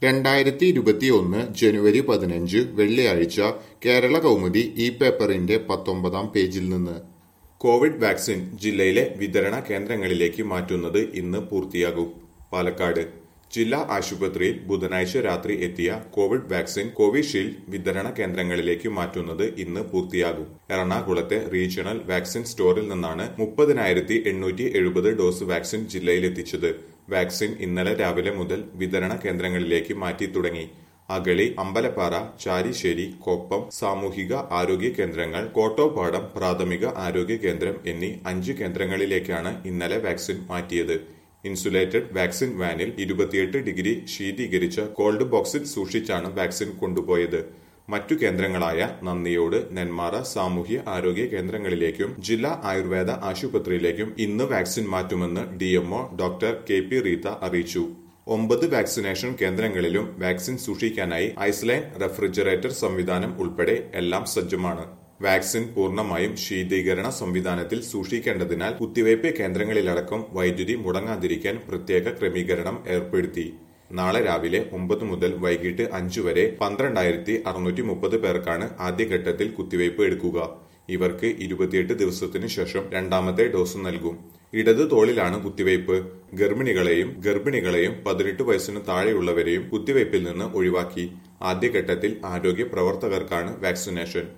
രണ്ടായിരത്തി ഇരുപത്തിയൊന്ന് ജനുവരി പതിനഞ്ച് വെള്ളിയാഴ്ച കേരള കൗമുദി ഈ പേപ്പറിന്റെ പത്തൊമ്പതാം പേജിൽ നിന്ന് കോവിഡ് വാക്സിൻ ജില്ലയിലെ വിതരണ കേന്ദ്രങ്ങളിലേക്ക് മാറ്റുന്നത് ഇന്ന് പൂർത്തിയാകും പാലക്കാട് ജില്ലാ ആശുപത്രിയിൽ ബുധനാഴ്ച രാത്രി എത്തിയ കോവിഡ് വാക്സിൻ കോവിഷീൽഡ് വിതരണ കേന്ദ്രങ്ങളിലേക്ക് മാറ്റുന്നത് ഇന്ന് പൂർത്തിയാകും എറണാകുളത്തെ റീജിയണൽ വാക്സിൻ സ്റ്റോറിൽ നിന്നാണ് മുപ്പതിനായിരത്തി എണ്ണൂറ്റി എഴുപത് ഡോസ് വാക്സിൻ ജില്ലയിലെത്തിച്ചത് വാക്സിൻ ഇന്നലെ രാവിലെ മുതൽ വിതരണ കേന്ദ്രങ്ങളിലേക്ക് മാറ്റി തുടങ്ങി അഗളി അമ്പലപ്പാറ ചാരിശ്ശേരി കൊപ്പം സാമൂഹിക ആരോഗ്യ കേന്ദ്രങ്ങൾ കോട്ടോപ്പാടം പ്രാഥമിക ആരോഗ്യ കേന്ദ്രം എന്നീ അഞ്ച് കേന്ദ്രങ്ങളിലേക്കാണ് ഇന്നലെ വാക്സിൻ മാറ്റിയത് ഇൻസുലേറ്റഡ് വാക്സിൻ വാനിൽ ഇരുപത്തിയെട്ട് ഡിഗ്രി ശീതീകരിച്ച കോൾഡ് ബോക്സിൽ സൂക്ഷിച്ചാണ് വാക്സിൻ കൊണ്ടുപോയത് മറ്റു കേന്ദ്രങ്ങളായ നന്ദിയോട് നെന്മാറ സാമൂഹ്യ ആരോഗ്യ കേന്ദ്രങ്ങളിലേക്കും ജില്ലാ ആയുർവേദ ആശുപത്രിയിലേക്കും ഇന്ന് വാക്സിൻ മാറ്റുമെന്ന് D M O doctor K P Reetha അറിയിച്ചു ഒമ്പത് വാക്സിനേഷൻ കേന്ദ്രങ്ങളിലും വാക്സിൻ സൂക്ഷിക്കാനായി ഐസ്ലൈൻ റെഫ്രിജറേറ്റർ സംവിധാനം ഉൾപ്പെടെ എല്ലാം സജ്ജമാണ് വാക്സിൻ പൂർണ്ണമായും ശീതീകരണ സംവിധാനത്തിൽ സൂക്ഷിക്കേണ്ടതിനാൽ കുത്തിവയ്പ് കേന്ദ്രങ്ങളിലടക്കം വൈദ്യുതി മുടങ്ങാതിരിക്കാൻ പ്രത്യേക ക്രമീകരണം ഏർപ്പെടുത്തി നാളെ രാവിലെ ഒമ്പത് മുതൽ വൈകിട്ട് അഞ്ചു വരെ പന്ത്രണ്ടായിരത്തി അറുന്നൂറ്റി മുപ്പത് പേർക്കാണ് ആദ്യഘട്ടത്തിൽ കുത്തിവയ്പ് എടുക്കുക ഇവർക്ക് ഇരുപത്തിയെട്ട് ദിവസത്തിനു ശേഷം രണ്ടാമത്തെ ഡോസ് നൽകും ഇടത് തോളിലാണ് കുത്തിവയ്പ് ഗർഭിണികളെയും ഗർഭിണികളെയും പതിനെട്ട് വയസ്സിന് താഴെയുള്ളവരെയും കുത്തിവയ്പിൽ നിന്ന് ഒഴിവാക്കി ആദ്യഘട്ടത്തിൽ ആരോഗ്യ പ്രവർത്തകർക്കാണ് വാക്സിനേഷൻ